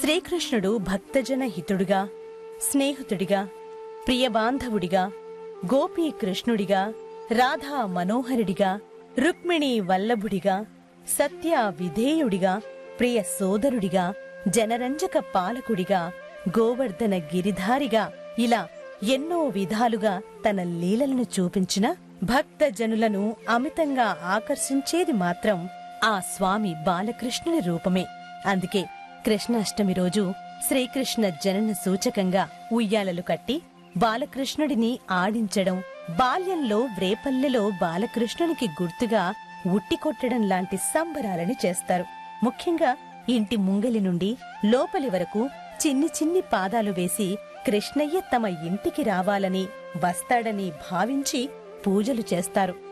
శ్రీకృష్ణుడు భక్తజన హితుడుగా స్నేహితుడిగా ప్రియబాంధవుడిగా గోపీ కృష్ణుడిగా రాధా మనోహరుడిగా రుక్మిణి వల్లభుడిగా సత్య విధేయుడిగా ప్రియ సోదరుడిగా జనరంజక పాలకుడిగా గోవర్ధన గిరిధారిగా ఇలా ఎన్నో విధాలుగా తన లీలలను చూపించిన భక్త జనులను అమితంగా ఆకర్షించేది మాత్రం ఆ స్వామి బాలకృష్ణుని రూపమే అందుకే కృష్ణాష్టమి రోజు శ్రీకృష్ణ జనన సూచకంగా ఉయ్యాలలు కట్టి బాలకృష్ణుడిని ఆడించడం బాల్యంలో వ్రేపల్లెలో బాలకృష్ణునికి గుర్తుగా ఉట్టి కొట్టడం లాంటి సంబరాలని చేస్తారు ముఖ్యంగా ఇంటి ముంగలి నుండి లోపలి వరకు చిన్ని చిన్ని పాదాలు వేసి కృష్ణయ్య తమ ఇంటికి రావాలని వస్తాడని భావించి పూజలు చేస్తారు